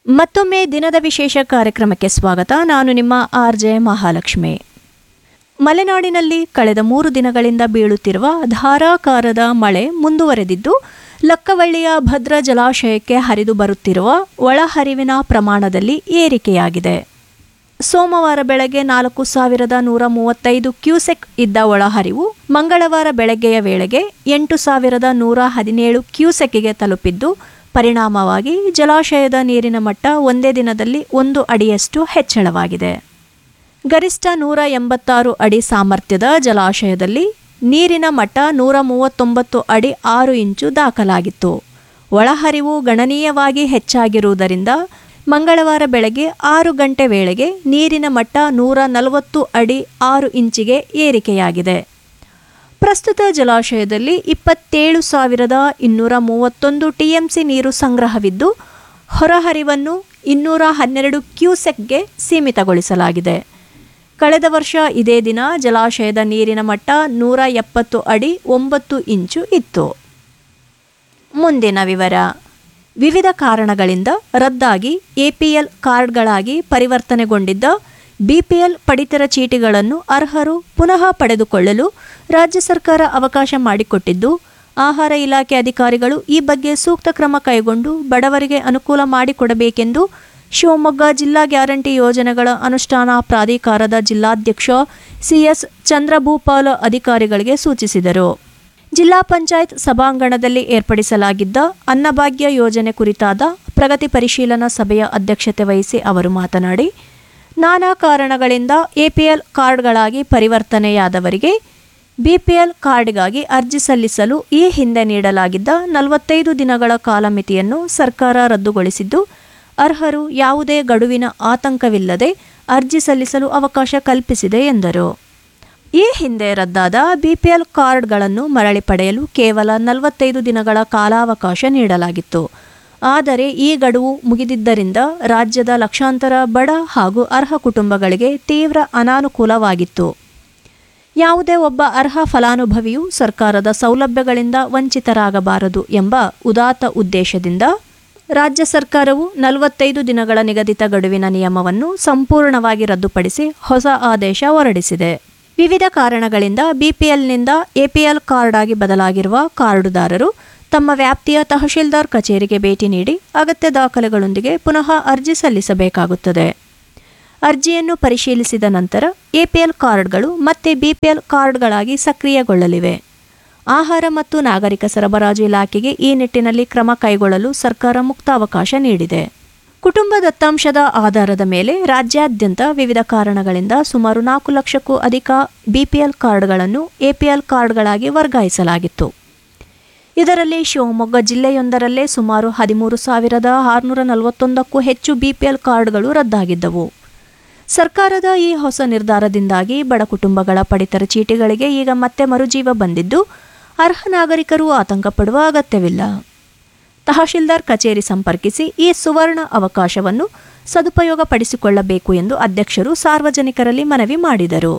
ಮತ್ತೊಮ್ಮೆ ದಿನದ ವಿಶೇಷ ಕಾರ್ಯಕ್ರಮಕ್ಕೆ ಸ್ವಾಗತ ನಾನು ನಿಮ್ಮ ಆರ್ ಜೆ ಮಹಾಲಕ್ಷ್ಮಿ ಮಲೆನಾಡಿನಲ್ಲಿ ಕಳೆದ ಮೂರು ದಿನಗಳಿಂದ ಬೀಳುತ್ತಿರುವ ಧಾರಾಕಾರದ ಮಳೆ ಮುಂದುವರೆದಿದ್ದು ಲಕ್ಕವಳ್ಳಿಯ ಭದ್ರಾ ಜಲಾಶಯಕ್ಕೆ ಹರಿದು ಬರುತ್ತಿರುವ ಒಳಹರಿವಿನ ಪ್ರಮಾಣದಲ್ಲಿ ಏರಿಕೆಯಾಗಿದೆ ಸೋಮವಾರ ಬೆಳಗ್ಗೆ ನಾಲ್ಕು ಸಾವಿರದ ನೂರ ಮೂವತ್ತೈದು ಕ್ಯೂಸೆಕ್ ಇದ್ದ ಒಳಹರಿವು ಮಂಗಳವಾರ ಬೆಳಗ್ಗೆಯ ವೇಳೆಗೆ ಎಂಟು ಸಾವಿರದ ನೂರ ಹದಿನೇಳು ಕ್ಯೂಸೆಕ್ಗೆ ತಲುಪಿದ್ದು ಪರಿಣಾಮವಾಗಿ ಜಲಾಶಯದ ನೀರಿನ ಮಟ್ಟ ಒಂದೇ ದಿನದಲ್ಲಿ ಒಂದು ಅಡಿಯಷ್ಟು ಹೆಚ್ಚಳವಾಗಿದೆ ಗರಿಷ್ಠ ನೂರ ಎಂಬತ್ತಾರು ಅಡಿ ಸಾಮರ್ಥ್ಯದ ಜಲಾಶಯದಲ್ಲಿ ನೀರಿನ ಮಟ್ಟ ನೂರ ಮೂವತ್ತೊಂಬತ್ತು ಅಡಿ ಆರು ಇಂಚು ದಾಖಲಾಗಿತ್ತು ಒಳಹರಿವು ಗಣನೀಯವಾಗಿ ಹೆಚ್ಚಾಗಿರುವುದರಿಂದ ಮಂಗಳವಾರ ಬೆಳಗ್ಗೆ ಆರು ಗಂಟೆ ವೇಳೆಗೆ ನೀರಿನ ಮಟ್ಟ ನೂರ ನಲವತ್ತು ಅಡಿ ಆರು ಇಂಚಿಗೆ ಏರಿಕೆಯಾಗಿದೆ ಪ್ರಸ್ತುತ ಜಲಾಶಯದಲ್ಲಿ ಇಪ್ಪತ್ತೇಳು ಸಾವಿರದ ಇನ್ನೂರ ಮೂವತ್ತೊಂದು ಟಿಎಂಸಿ ನೀರು ಸಂಗ್ರಹವಿದ್ದು ಹೊರಹರಿವನ್ನು ಇನ್ನೂರ ಹನ್ನೆರಡು ಕ್ಯೂಸೆಕ್ಗೆ ಸೀಮಿತಗೊಳಿಸಲಾಗಿದೆ ಕಳೆದ ವರ್ಷ ಇದೇ ದಿನ ಜಲಾಶಯದ ನೀರಿನ ಮಟ್ಟ ನೂರ ಎಪ್ಪತ್ತು ಅಡಿ ಒಂಬತ್ತು ಇಂಚು ಇತ್ತು ಮುಂದಿನ ವಿವರ ವಿವಿಧ ಕಾರಣಗಳಿಂದ ರದ್ದಾಗಿ ಎಪಿಎಲ್ ಕಾರ್ಡ್ಗಳಾಗಿ ಪರಿವರ್ತನೆಗೊಂಡಿದ್ದ ಬಿಪಿಎಲ್ ಪಡಿತರ ಚೀಟಿಗಳನ್ನು ಅರ್ಹರು ಪುನಃ ಪಡೆದುಕೊಳ್ಳಲು ರಾಜ್ಯ ಸರ್ಕಾರ ಅವಕಾಶ ಮಾಡಿಕೊಟ್ಟಿದ್ದು ಆಹಾರ ಇಲಾಖೆ ಅಧಿಕಾರಿಗಳು ಈ ಬಗ್ಗೆ ಸೂಕ್ತ ಕ್ರಮ ಕೈಗೊಂಡು ಬಡವರಿಗೆ ಅನುಕೂಲ ಮಾಡಿಕೊಡಬೇಕೆಂದು ಶಿವಮೊಗ್ಗ ಜಿಲ್ಲಾ ಗ್ಯಾರಂಟಿ ಯೋಜನೆಗಳ ಅನುಷ್ಠಾನ ಪ್ರಾಧಿಕಾರದ ಜಿಲ್ಲಾಧ್ಯಕ್ಷ ಸಿಎಸ್ ಚಂದ್ರಭೂಪಾಲ ಅಧಿಕಾರಿಗಳಿಗೆ ಸೂಚಿಸಿದರು ಜಿಲ್ಲಾ ಪಂಚಾಯತ್ ಸಭಾಂಗಣದಲ್ಲಿ ಏರ್ಪಡಿಸಲಾಗಿದ್ದ ಅನ್ನಭಾಗ್ಯ ಯೋಜನೆ ಕುರಿತಾದ ಪ್ರಗತಿ ಪರಿಶೀಲನಾ ಸಭೆಯ ಅಧ್ಯಕ್ಷತೆ ವಹಿಸಿ ಅವರು ಮಾತನಾಡಿ ನಾನಾ ಕಾರಣಗಳಿಂದ ಎಪಿಎಲ್ ಕಾರ್ಡ್ಗಳಾಗಿ ಪರಿವರ್ತನೆಯಾದವರಿಗೆ ಬಿಪಿಎಲ್ ಕಾರ್ಡ್ಗಾಗಿ ಅರ್ಜಿ ಸಲ್ಲಿಸಲು ಈ ಹಿಂದೆ ನೀಡಲಾಗಿದ್ದ ನಲವತ್ತೈದು ದಿನಗಳ ಕಾಲಮಿತಿಯನ್ನು ಸರ್ಕಾರ ರದ್ದುಗೊಳಿಸಿದ್ದು ಅರ್ಹರು ಯಾವುದೇ ಗಡುವಿನ ಆತಂಕವಿಲ್ಲದೆ ಅರ್ಜಿ ಸಲ್ಲಿಸಲು ಅವಕಾಶ ಕಲ್ಪಿಸಿದೆ ಎಂದರು ಈ ಹಿಂದೆ ರದ್ದಾದ ಬಿಪಿಎಲ್ ಕಾರ್ಡ್ಗಳನ್ನು ಮರಳಿ ಪಡೆಯಲು ಕೇವಲ ನಲವತ್ತೈದು ದಿನಗಳ ಕಾಲಾವಕಾಶ ನೀಡಲಾಗಿತ್ತು ಆದರೆ ಈ ಗಡುವು ಮುಗಿದಿದ್ದರಿಂದ ರಾಜ್ಯದ ಲಕ್ಷಾಂತರ ಬಡ ಹಾಗೂ ಅರ್ಹ ಕುಟುಂಬಗಳಿಗೆ ತೀವ್ರ ಅನಾನುಕೂಲವಾಗಿತ್ತು ಯಾವುದೇ ಒಬ್ಬ ಅರ್ಹ ಫಲಾನುಭವಿಯು ಸರ್ಕಾರದ ಸೌಲಭ್ಯಗಳಿಂದ ವಂಚಿತರಾಗಬಾರದು ಎಂಬ ಉದಾತ್ತ ಉದ್ದೇಶದಿಂದ ರಾಜ್ಯ ಸರ್ಕಾರವು ನಲವತ್ತೈದು ದಿನಗಳ ನಿಗದಿತ ಗಡುವಿನ ನಿಯಮವನ್ನು ಸಂಪೂರ್ಣವಾಗಿ ರದ್ದುಪಡಿಸಿ ಹೊಸ ಆದೇಶ ಹೊರಡಿಸಿದೆ ವಿವಿಧ ಕಾರಣಗಳಿಂದ ಬಿಪಿಎಲ್ನಿಂದ ಎಪಿಎಲ್ ಕಾರ್ಡ್ ಆಗಿ ಬದಲಾಗಿರುವ ಕಾರ್ಡುದಾರರು ತಮ್ಮ ವ್ಯಾಪ್ತಿಯ ತಹಶೀಲ್ದಾರ್ ಕಚೇರಿಗೆ ಭೇಟಿ ನೀಡಿ ಅಗತ್ಯ ದಾಖಲೆಗಳೊಂದಿಗೆ ಪುನಃ ಅರ್ಜಿ ಸಲ್ಲಿಸಬೇಕಾಗುತ್ತದೆ ಅರ್ಜಿಯನ್ನು ಪರಿಶೀಲಿಸಿದ ನಂತರ ಎಪಿಎಲ್ ಕಾರ್ಡ್ಗಳು ಮತ್ತೆ ಬಿಪಿಎಲ್ ಕಾರ್ಡ್ಗಳಾಗಿ ಸಕ್ರಿಯಗೊಳ್ಳಲಿವೆ ಆಹಾರ ಮತ್ತು ನಾಗರಿಕ ಸರಬರಾಜು ಇಲಾಖೆಗೆ ಈ ನಿಟ್ಟಿನಲ್ಲಿ ಕ್ರಮ ಕೈಗೊಳ್ಳಲು ಸರ್ಕಾರ ಮುಕ್ತಾವಕಾಶ ನೀಡಿದೆ ಕುಟುಂಬ ದತ್ತಾಂಶದ ಆಧಾರದ ಮೇಲೆ ರಾಜ್ಯಾದ್ಯಂತ ವಿವಿಧ ಕಾರಣಗಳಿಂದ ಸುಮಾರು ನಾಲ್ಕು ಲಕ್ಷಕ್ಕೂ ಅಧಿಕ ಬಿಪಿಎಲ್ ಕಾರ್ಡ್ಗಳನ್ನು ಎಪಿಎಲ್ ಕಾರ್ಡ್ಗಳಾಗಿ ವರ್ಗಾಯಿಸಲಾಗಿತ್ತು ಇದರಲ್ಲಿ ಶಿವಮೊಗ್ಗ ಜಿಲ್ಲೆಯೊಂದರಲ್ಲೇ ಸುಮಾರು ಹದಿಮೂರು ಸಾವಿರದ ಆರುನೂರ ನಲವತ್ತೊಂದಕ್ಕೂ ಹೆಚ್ಚು ಬಿಪಿಎಲ್ ಕಾರ್ಡ್ಗಳು ರದ್ದಾಗಿದ್ದವು ಸರ್ಕಾರದ ಈ ಹೊಸ ನಿರ್ಧಾರದಿಂದಾಗಿ ಬಡ ಕುಟುಂಬಗಳ ಪಡಿತರ ಚೀಟಿಗಳಿಗೆ ಈಗ ಮತ್ತೆ ಮರುಜೀವ ಬಂದಿದ್ದು ಅರ್ಹ ನಾಗರಿಕರು ಆತಂಕ ಪಡುವ ಅಗತ್ಯವಿಲ್ಲ ತಹಶೀಲ್ದಾರ್ ಕಚೇರಿ ಸಂಪರ್ಕಿಸಿ ಈ ಸುವರ್ಣ ಅವಕಾಶವನ್ನು ಸದುಪಯೋಗಪಡಿಸಿಕೊಳ್ಳಬೇಕು ಎಂದು ಅಧ್ಯಕ್ಷರು ಸಾರ್ವಜನಿಕರಲ್ಲಿ ಮನವಿ ಮಾಡಿದರು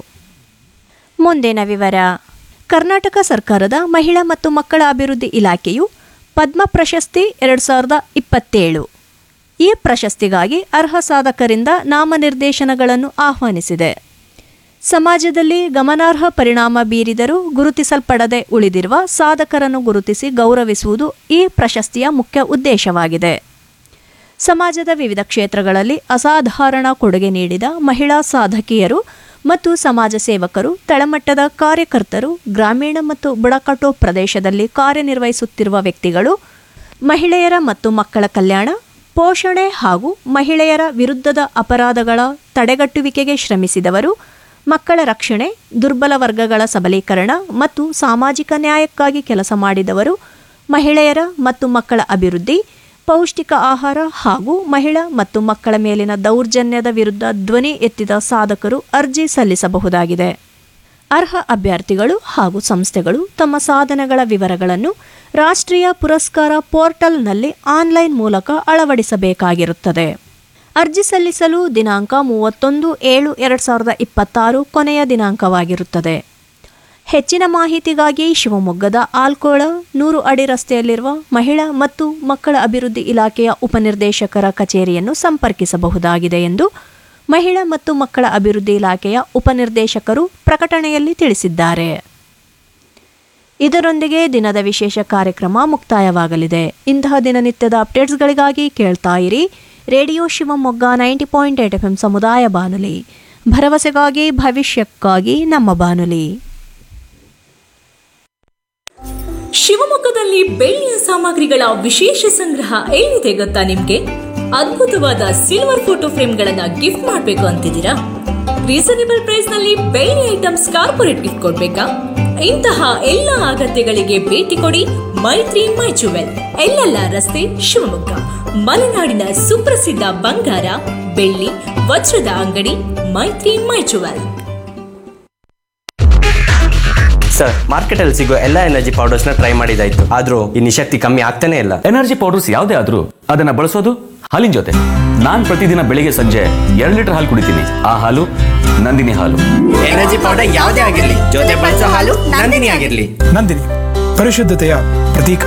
ಮುಂದಿನ ವಿವರ ಕರ್ನಾಟಕ ಸರ್ಕಾರದ ಮಹಿಳಾ ಮತ್ತು ಮಕ್ಕಳ ಅಭಿವೃದ್ಧಿ ಇಲಾಖೆಯು ಪದ್ಮ ಪ್ರಶಸ್ತಿ ಎರಡು ಸಾವಿರದ ಇಪ್ಪತ್ತೇಳು ಈ ಪ್ರಶಸ್ತಿಗಾಗಿ ಅರ್ಹ ಸಾಧಕರಿಂದ ನಾಮನಿರ್ದೇಶನಗಳನ್ನು ಆಹ್ವಾನಿಸಿದೆ ಸಮಾಜದಲ್ಲಿ ಗಮನಾರ್ಹ ಪರಿಣಾಮ ಬೀರಿದರೂ ಗುರುತಿಸಲ್ಪಡದೆ ಉಳಿದಿರುವ ಸಾಧಕರನ್ನು ಗುರುತಿಸಿ ಗೌರವಿಸುವುದು ಈ ಪ್ರಶಸ್ತಿಯ ಮುಖ್ಯ ಉದ್ದೇಶವಾಗಿದೆ ಸಮಾಜದ ವಿವಿಧ ಕ್ಷೇತ್ರಗಳಲ್ಲಿ ಅಸಾಧಾರಣ ಕೊಡುಗೆ ನೀಡಿದ ಮಹಿಳಾ ಸಾಧಕಿಯರು ಮತ್ತು ಸಮಾಜ ಸೇವಕರು ತಳಮಟ್ಟದ ಕಾರ್ಯಕರ್ತರು ಗ್ರಾಮೀಣ ಮತ್ತು ಬುಡಕಟ್ಟು ಪ್ರದೇಶದಲ್ಲಿ ಕಾರ್ಯನಿರ್ವಹಿಸುತ್ತಿರುವ ವ್ಯಕ್ತಿಗಳು ಮಹಿಳೆಯರ ಮತ್ತು ಮಕ್ಕಳ ಕಲ್ಯಾಣ ಪೋಷಣೆ ಹಾಗೂ ಮಹಿಳೆಯರ ವಿರುದ್ಧದ ಅಪರಾಧಗಳ ತಡೆಗಟ್ಟುವಿಕೆಗೆ ಶ್ರಮಿಸಿದವರು ಮಕ್ಕಳ ರಕ್ಷಣೆ ದುರ್ಬಲ ವರ್ಗಗಳ ಸಬಲೀಕರಣ ಮತ್ತು ಸಾಮಾಜಿಕ ನ್ಯಾಯಕ್ಕಾಗಿ ಕೆಲಸ ಮಾಡಿದವರು ಮಹಿಳೆಯರ ಮತ್ತು ಮಕ್ಕಳ ಅಭಿವೃದ್ಧಿ ಪೌಷ್ಟಿಕ ಆಹಾರ ಹಾಗೂ ಮಹಿಳಾ ಮತ್ತು ಮಕ್ಕಳ ಮೇಲಿನ ದೌರ್ಜನ್ಯದ ವಿರುದ್ಧ ಧ್ವನಿ ಎತ್ತಿದ ಸಾಧಕರು ಅರ್ಜಿ ಸಲ್ಲಿಸಬಹುದಾಗಿದೆ ಅರ್ಹ ಅಭ್ಯರ್ಥಿಗಳು ಹಾಗೂ ಸಂಸ್ಥೆಗಳು ತಮ್ಮ ಸಾಧನೆಗಳ ವಿವರಗಳನ್ನು ರಾಷ್ಟ್ರೀಯ ಪುರಸ್ಕಾರ ಪೋರ್ಟಲ್ನಲ್ಲಿ ಆನ್ಲೈನ್ ಮೂಲಕ ಅಳವಡಿಸಬೇಕಾಗಿರುತ್ತದೆ ಅರ್ಜಿ ಸಲ್ಲಿಸಲು ದಿನಾಂಕ ಮೂವತ್ತೊಂದು ಏಳು ಎರಡು ಸಾವಿರದ ಇಪ್ಪತ್ತಾರು ಕೊನೆಯ ದಿನಾಂಕವಾಗಿರುತ್ತದೆ ಹೆಚ್ಚಿನ ಮಾಹಿತಿಗಾಗಿ ಶಿವಮೊಗ್ಗದ ಆಲ್ಕೋಳ ನೂರು ಅಡಿ ರಸ್ತೆಯಲ್ಲಿರುವ ಮಹಿಳಾ ಮತ್ತು ಮಕ್ಕಳ ಅಭಿವೃದ್ಧಿ ಇಲಾಖೆಯ ಉಪನಿರ್ದೇಶಕರ ಕಚೇರಿಯನ್ನು ಸಂಪರ್ಕಿಸಬಹುದಾಗಿದೆ ಎಂದು ಮಹಿಳಾ ಮತ್ತು ಮಕ್ಕಳ ಅಭಿವೃದ್ಧಿ ಇಲಾಖೆಯ ಉಪನಿರ್ದೇಶಕರು ಪ್ರಕಟಣೆಯಲ್ಲಿ ತಿಳಿಸಿದ್ದಾರೆ ಇದರೊಂದಿಗೆ ದಿನದ ವಿಶೇಷ ಕಾರ್ಯಕ್ರಮ ಮುಕ್ತಾಯವಾಗಲಿದೆ ಇಂತಹ ದಿನನಿತ್ಯದ ಅಪ್ಡೇಟ್ಸ್ಗಳಿಗಾಗಿ ಕೇಳ್ತಾ ಇರಿ radio Shivamogga ninety point eight F M ಸಮುದಾಯ ಬಾನುಲಿ ಭರವಸೆಗಾಗಿ ಭವಿಷ್ಯಕ್ಕಾಗಿ ನಮ್ಮ ಬಾನುಲಿ ಶಿವಮೊಗ್ಗದಲ್ಲಿ ಬೆಳ್ಳಿಯ ಸಾಮಗ್ರಿಗಳ ವಿಶೇಷ ಸಂಗ್ರಹ ಎಲ್ಲಿದೆ ಗೊತ್ತಾ ನಿಮ್ಗೆ ಅದ್ಭುತವಾದ ಸಿಲ್ವರ್ ಫೋಟೋ ಫ್ರೇಮ್ಗಳನ್ನ ಗಿಫ್ಟ್ ಮಾಡಬೇಕು ಅಂತಿದ್ದೀರಾ ರೀಸನೇಬಲ್ ಪ್ರೈಸ್ ನಲ್ಲಿ ಬೆಳ್ಳಿ ಐಟಮ್ಸ್ ಕಾರ್ಪೊರೇಟ್ ಗಿಫ್ಟ್ ಕೊಡ್ಬೇಕಾ ಇಂತಹ ಎಲ್ಲ ಅಗತ್ಯಗಳಿಗೆ ಭೇಟಿ ಕೊಡಿ ಮೈತ್ರಿ ಮೈ ಜುವೆಲ್ ಎಲ್ಲೆಲ್ಲ ರಸ್ತೆ ಶಿವಮೊಗ್ಗ ಮಲೆನಾಡಿನ ಸುಪ್ರಸಿದ್ಧ ಬಂಗಾರ ಬೆಳ್ಳಿ ವಜ್ರದ ಅಂಗಡಿ ಮೈತ್ರಿ ಮೈ ಜುವೆಲ್ ಸರ್ ಮಾರ್ಕೆಟಲ್ಲಿ ಸಿಗೋ ಎಲ್ಲ ಎನರ್ಜಿ ಪೌಡರ್ಸ್ನ ಟ್ರೈ ಮಾಡಿದಾಯ್ತು ಆದ್ರೂ ಈ ನಿಶಕ್ತಿ ಕಮ್ಮಿ ಆಗ್ತಾನೆ ಇಲ್ಲ ಎನರ್ಜಿ ಪೌಡರ್ಸ್ ಯಾವುದೇ ಆದ್ರೂ ಅದನ್ನ ಬಳಸೋದು ಹಾಲಿನ ಜೊತೆ ನಾನ್ ಪ್ರತಿದಿನ ಬೆಳಿಗ್ಗೆ ಸಂಜೆ ಎರಡು ಲೀಟರ್ ಹಾಲು ಕುಡಿತೀನಿ ಆ ಹಾಲು ನಂದಿನಿ ಹಾಲು ಎನರ್ಜಿ ಪೌಡರ್ ಯಾವುದೇ ಆಗಿರ್ಲಿ ಜೊತೆ ಬಳಸೋ ಹಾಲು ನಂದಿನಿ ಆಗಿರ್ಲಿ ನಂದಿನಿ ಪರಿಶುದ್ಧತೆಯ ಪ್ರತೀಕ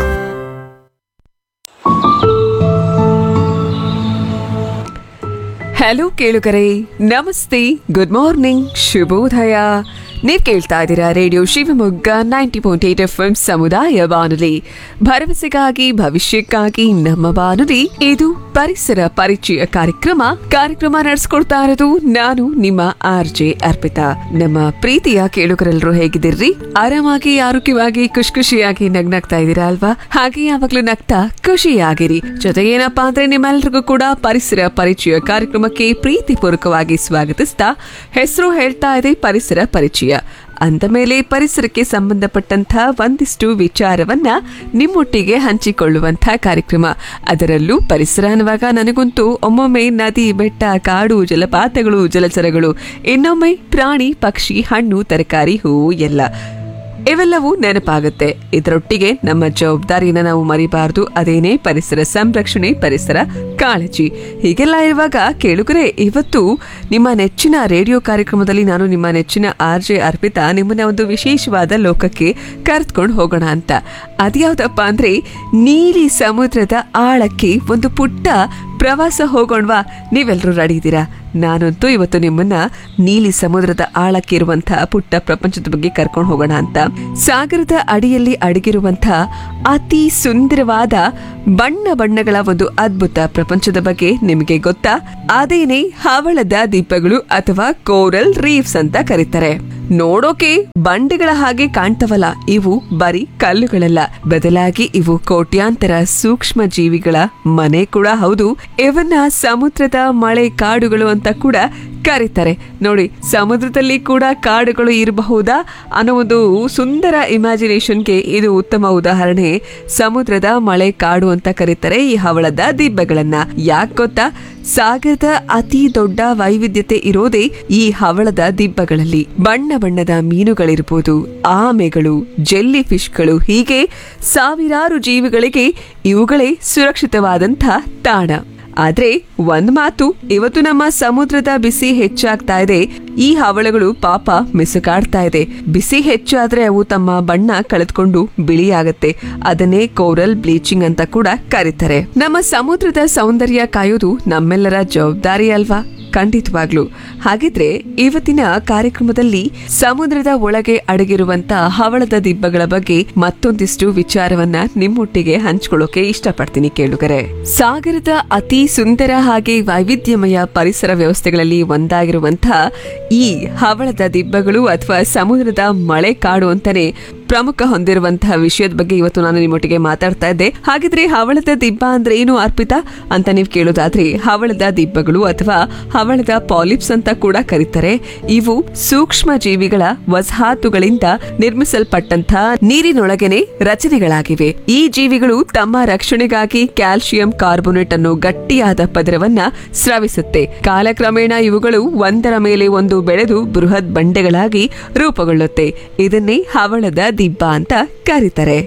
ಹಲೋ ಕೇಳುಗರೆ ನಮಸ್ತೆ ಗುಡ್ ಮಾರ್ನಿಂಗ್ ಶುಭೋದಯ ನೀವು ಕೇಳ್ತಾ ಇದ್ದೀರಾ radio Shivamogga ninety point eight F M ಸಮುದಾಯ ಬಾನುಲಿ ಭರವಸೆಗಾಗಿ ಭವಿಷ್ಯಕ್ಕಾಗಿ ನಮ್ಮ ಬಾನುಲಿ ಇದು ಪರಿಸರ ಪರಿಚಯ ಕಾರ್ಯಕ್ರಮ ಕಾರ್ಯಕ್ರಮ ನಡೆಸ್ಕೊಡ್ತಾ ಇರೋದು ನಾನು ನಿಮ್ಮ ಆರ್ ಜೆ ಅರ್ಪಿತಾ ನಮ್ಮ ಪ್ರೀತಿಯ ಕೇಳುಗರೆಲ್ಲರೂ ಹೇಗಿದ್ದೀರಿ ಆರಾಮಾಗಿ ಆರೋಗ್ಯವಾಗಿ ಖುಷಿ ಖುಷಿಯಾಗಿ ನಗ್ನಾಗ್ತಾ ಇದ್ದೀರಾ ಅಲ್ವಾ ಹಾಗೆ ಯಾವಾಗ್ಲೂ ನಗ್ತಾ ಖುಷಿಯಾಗಿರಿ ಜೊತೆಗೆ ಏನಪ್ಪಾ ಅಂದ್ರೆ ನಿಮ್ಮೆಲ್ರಿಗೂ ಕೂಡ ಪರಿಸರ ಪರಿಚಯ ಕಾರ್ಯಕ್ರಮಕ್ಕೆ ಪ್ರೀತಿಪೂರ್ವಕವಾಗಿ ಸ್ವಾಗತಿಸ್ತಾ ಹೆಸರು ಹೇಳ್ತಾ ಇದೆ ಪರಿಸರ ಪರಿಚಯ ಅಂದ ಮೇಲೆ ಪರಿಸರಕ್ಕೆ ಸಂಬಂಧಪಟ್ಟಂತ ಒಂದಿಷ್ಟು ವಿಚಾರವನ್ನ ನಿಮ್ಮೊಟ್ಟಿಗೆ ಹಂಚಿಕೊಳ್ಳುವಂತ ಕಾರ್ಯಕ್ರಮ ಅದರಲ್ಲೂ ಪರಿಸರ ಅನ್ನುವಾಗ ನನಗಂತೂ ಒಮ್ಮೊಮ್ಮೆ ನದಿ ಬೆಟ್ಟ ಕಾಡು ಜಲಪಾತಗಳು ಜಲಚರಗಳು ಇನ್ನೊಮ್ಮೆ ಪ್ರಾಣಿ ಪಕ್ಷಿ ಹಣ್ಣು ತರಕಾರಿ ಹೂವು ಎಲ್ಲ ಇವೆಲ್ಲವೂ ನೆನಪಾಗುತ್ತೆ ಇದರೊಟ್ಟಿಗೆ ನಮ್ಮ ಜವಾಬ್ದಾರಿಯನ್ನ ನಾವು ಮರಿಬಾರದು ಅದೇನೇ ಪರಿಸರ ಸಂರಕ್ಷಣೆ ಪರಿಸರ ಕಾಳಜಿ ಹೀಗೆಲ್ಲ ಇರುವಾಗ ಕೇಳುಗರೆ ಇವತ್ತು ನಿಮ್ಮ ನೆಚ್ಚಿನ ರೇಡಿಯೋ ಕಾರ್ಯಕ್ರಮದಲ್ಲಿ ನಾನು ನಿಮ್ಮ ನೆಚ್ಚಿನ ಆರ್ ಜೆ ಅರ್ಪಿತಾ ನಿಮ್ಮನ್ನ ಒಂದು ವಿಶೇಷವಾದ ಲೋಕಕ್ಕೆ ಕರೆದುಕೊಂಡು ಹೋಗೋಣ ಅಂತ ಅದ್ಯಾವ್ದಪ್ಪ ಅಂದ್ರೆ ನೀಲಿ ಸಮುದ್ರದ ಆಳಕ್ಕೆ ಒಂದು ಪುಟ್ಟ ಪ್ರವಾಸ ಹೋಗೋಣವಾ ನೀವೆಲ್ಲರೂ ರೆಡಿ ಇದ್ದೀರಾ ನಾನಂತೂ ಇವತ್ತು ನಿಮ್ಮನ್ನ ನೀಲಿ ಸಮುದ್ರದ ಆಳಕ್ಕೆ ಇರುವಂತಹ ಪುಟ್ಟ ಪ್ರಪಂಚದ ಬಗ್ಗೆ ಕರ್ಕೊಂಡು ಹೋಗೋಣ ಅಂತ ಸಾಗರದ ಅಡಿಯಲ್ಲಿ ಅಡಗಿರುವಂತಹ ಅತಿ ಸುಂದರವಾದ ಬಣ್ಣ ಬಣ್ಣಗಳ ಒಂದು ಅದ್ಭುತ ಪ್ರಪಂಚದ ಬಗ್ಗೆ ನಿಮಗೆ ಗೊತ್ತಾ ಅದೇನೆ ಹವಳದ ದೀಪಗಳು ಅಥವಾ ಕೋರಲ್ ರೀಫ್ಸ್ ಅಂತ ಕರೀತಾರೆ ನೋಡೋಕೆ ಬಂಡೆಗಳ ಹಾಗೆ ಕಾಣ್ತವಲ್ಲ ಇವು ಬರೀ ಕಲ್ಲುಗಳಲ್ಲ ಬದಲಾಗಿ ಇವು ಕೋಟ್ಯಾಂತರ ಸೂಕ್ಷ್ಮ ಜೀವಿಗಳ ಮನೆ ಕೂಡ ಹೌದು ಇವನ್ನ ಸಮುದ್ರದ ಮಳೆ ಕಾಡುಗಳು ಅಂತ ಕೂಡ ಕರೀತಾರೆ ನೋಡಿ ಸಮುದ್ರದಲ್ಲಿ ಕೂಡ ಕಾಡುಗಳು ಇರಬಹುದಾ ಅನ್ನೋ ಒಂದು ಸುಂದರ ಇಮ್ಯಾಜಿನೇಷನ್ಗೆ ಇದು ಉತ್ತಮ ಉದಾಹರಣೆ ಸಮುದ್ರದ ಮಳೆ ಕಾಡು ಅಂತ ಕರೀತಾರೆ ಈ ಹವಳದ ದಿಬ್ಬಗಳನ್ನ ಯಾಕೆ ಗೊತ್ತಾ ಸಾಗರದ ಅತಿ ದೊಡ್ಡ ವೈವಿಧ್ಯತೆ ಇರೋದೇ ಈ ಹವಳದ ದಿಬ್ಬಗಳಲ್ಲಿ ಬಣ್ಣ ಬಣ್ಣದ ಮೀನುಗಳಿರ್ಬೋದು ಆಮೆಗಳು ಜೆಲ್ಲಿ ಫಿಶ್ಗಳು ಹೀಗೆ ಸಾವಿರಾರು ಜೀವಿಗಳಿಗೆ ಇವುಗಳೇ ಸುರಕ್ಷಿತವಾದಂಥ ತಾಣ ಆದ್ರೆ ಒಂದ್ ಮಾತು ಇವತ್ತು ನಮ್ಮ ಸಮುದ್ರದ ಬಿಸಿ ಹೆಚ್ಚಾಗ್ತಾ ಇದೆ ಈ ಹವಳಗಳು ಪಾಪ ಮಿಸುಕಾಡ್ತಾ ಇದೆ ಬಿಸಿ ಹೆಚ್ಚಾದ್ರೆ ಅವು ತಮ್ಮ ಬಣ್ಣ ಕಳೆದುಕೊಂಡು ಬಿಳಿಯಾಗತ್ತೆ ಅದನ್ನೇ ಕೋರಲ್ ಬ್ಲೀಚಿಂಗ್ ಅಂತ ಕೂಡ ಕರೀತಾರೆ ನಮ್ಮ ಸಮುದ್ರದ ಸೌಂದರ್ಯ ಕಾಯೋದು ನಮ್ಮೆಲ್ಲರ ಜವಾಬ್ದಾರಿ ಅಲ್ವಾ ಖಂಡಿತವಾಗ್ಲು ಹಾಗಿದ್ರೆ ಇವತ್ತಿನ ಕಾರ್ಯಕ್ರಮದಲ್ಲಿ ಸಮುದ್ರದ ಒಳಗೆ ಅಡಗಿರುವಂತ ಹವಳದ ದಿಬ್ಬಗಳ ಬಗ್ಗೆ ಮತ್ತೊಂದಿಷ್ಟು ವಿಚಾರವನ್ನ ನಿಮ್ಮೊಟ್ಟಿಗೆ ಹಂಚ್ಕೊಳ್ಳೋಕೆ ಇಷ್ಟಪಡ್ತೀನಿ ಕೇಳುಗರೆ ಸಾಗರದ ಅತಿ ಸುಂದರ ಹಾಗೆ ವೈವಿಧ್ಯಮಯ ಪರಿಸರ ವ್ಯವಸ್ಥೆಗಳಲ್ಲಿ ಒಂದಾಗಿರುವಂತಹ ಈ ಹವಳದ ದಿಬ್ಬಗಳು ಅಥವಾ ಸಮುದ್ರದ ಮಳೆ ಕಾಡು ಅಂತಾನೆ ಪ್ರಮುಖ ಹೊಂದಿರುವಂತಹ ವಿಷಯದ ಬಗ್ಗೆ ಇವತ್ತು ನಾನು ನಿಮ್ಮೊಟ್ಟಿಗೆ ಮಾತಾಡ್ತಾ ಇದ್ದೆ ಹಾಗಿದ್ರೆ ಹವಳದ ದಿಬ್ಬ ಅಂದ್ರೆ ಏನು ಅರ್ಪಿತಾ ಅಂತ ನೀವು ಕೇಳೋದಾದ್ರೆ ಹವಳದ ದಿಬ್ಬಗಳು ಅಥವಾ ಹವಳದ ಪಾಲಿಪ್ಸ್ ಅಂತ ಕೂಡ ಕರೀತಾರೆ ಇವು ಸೂಕ್ಷ್ಮ ಜೀವಿಗಳ ವಸಾಹತುಗಳಿಂದ ನಿರ್ಮಿಸಲ್ಪಟ್ಟಂತಹ ನೀರಿನೊಳಗೆನೆ ರಚನೆಗಳಾಗಿವೆ ಈ ಜೀವಿಗಳು ತಮ್ಮ ರಕ್ಷಣೆಗಾಗಿ ಕ್ಯಾಲ್ಸಿಯಂ ಕಾರ್ಬೋನೇಟ್ ಅನ್ನು ಗಟ್ಟಿಯಾದ ಪದರವನ್ನ ಸ್ರವಿಸುತ್ತೆ ಕಾಲಕ್ರಮೇಣ ಇವುಗಳು ಒಂದರ ಮೇಲೆ ಒಂದು ಬೆಳೆದು ಬೃಹತ್ ಬಂಡೆಗಳಾಗಿ ರೂಪುಗೊಳ್ಳುತ್ತೆ ಇದನ್ನೇ ಹವಳದ ದಿಬ್ಬ ಅಂತ ಕರೀತಾರೆ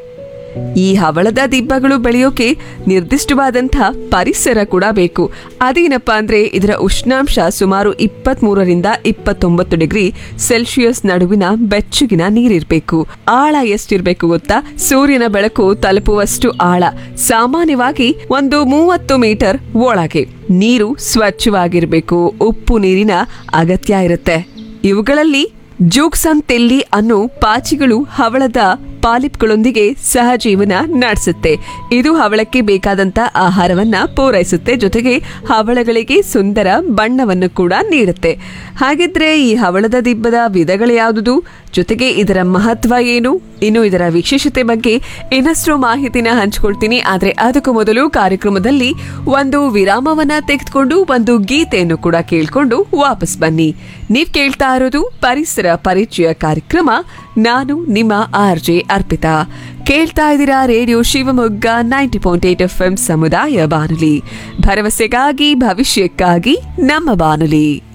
ಈ ಹವಳದ ದಿಬ್ಬಗಳು ಬೆಳೆಯೋಕೆ ನಿರ್ದಿಷ್ಟವಾದಂಥ ಪರಿಸರ ಕೂಡ ಬೇಕು ಅದೇನಪ್ಪ ಅಂದ್ರೆ ಇದರ ಉಷ್ಣಾಂಶ ಸುಮಾರು ಇಪ್ಪತ್ತ್ ಮೂರರಿಂದ ಇಪ್ಪತ್ತೊಂಬತ್ತು ಡಿಗ್ರಿ ಸೆಲ್ಸಿಯಸ್ ನಡುವಿನ ಬೆಚ್ಚಗಿನ ನೀರಿರ್ಬೇಕು ಆಳ ಎಷ್ಟಿರ್ಬೇಕು ಗೊತ್ತಾ ಸೂರ್ಯನ ಬೆಳಕು ತಲುಪುವಷ್ಟು ಆಳ ಸಾಮಾನ್ಯವಾಗಿ ಒಂದು ಮೂವತ್ತು ಮೀಟರ್ ಒಳಗೆ ನೀರು ಸ್ವಚ್ಛವಾಗಿರ್ಬೇಕು ಉಪ್ಪು ನೀರಿನ ಅಗತ್ಯ ಇರುತ್ತೆ ಇವುಗಳಲ್ಲಿ ಜೂಕ್ಸನ್ ತೆಲ್ಲಿ ಅನ್ನೋ ಪಾಚಿಗಳು ಹವಳದ ಪಾಲಿಪ್ಗಳೊಂದಿಗೆ ಸಹಜೀವನ ನಡೆಸುತ್ತೆ ಇದು ಹವಳಕ್ಕೆ ಬೇಕಾದಂತ ಆಹಾರವನ್ನ ಪೂರೈಸುತ್ತೆ ಜೊತೆಗೆ ಹವಳಗಳಿಗೆ ಸುಂದರ ಬಣ್ಣವನ್ನು ಕೂಡ ನೀಡುತ್ತೆ ಹಾಗಿದ್ರೆ ಈ ಹವಳದ ದಿಬ್ಬದ ವಿಧಗಳು ಯಾವುದು ಜೊತೆಗೆ ಇದರ ಮಹತ್ವ ಏನು ಇನ್ನು ಇದರ ವಿಶೇಷತೆ ಬಗ್ಗೆ ಇನ್ನಷ್ಟು ಮಾಹಿತಿನ ಹಂಚ್ಕೊಳ್ತೀನಿ ಆದ್ರೆ ಅದಕ್ಕೂ ಮೊದಲು ಕಾರ್ಯಕ್ರಮದಲ್ಲಿ ಒಂದು ವಿರಾಮವನ್ನ ತೆಗೆದುಕೊಂಡು ಒಂದು ಗೀತೆಯನ್ನು ಕೂಡ ಕೇಳ್ಕೊಂಡು ವಾಪಸ್ ಬನ್ನಿ ನೀವ್ ಕೇಳ್ತಾ ಇರೋದು ಪರಿಸರ ಪರಿಚಯ ಕಾರ್ಯಕ್ರಮ ನಾನು ನಿಮ್ಮ ಆರ್ ಜೆ ಅರ್ಪಿತಾ ಕೇಳ್ತಾ ಇದ್ದೀರಾ radio Shivamogga ninety point eight F M ಸಮುದಾಯ ಬಾನುಲಿ ಭರವಸೆಗಾಗಿ ಭವಿಷ್ಯಕ್ಕಾಗಿ ನಮ್ಮ ಬಾನುಲಿ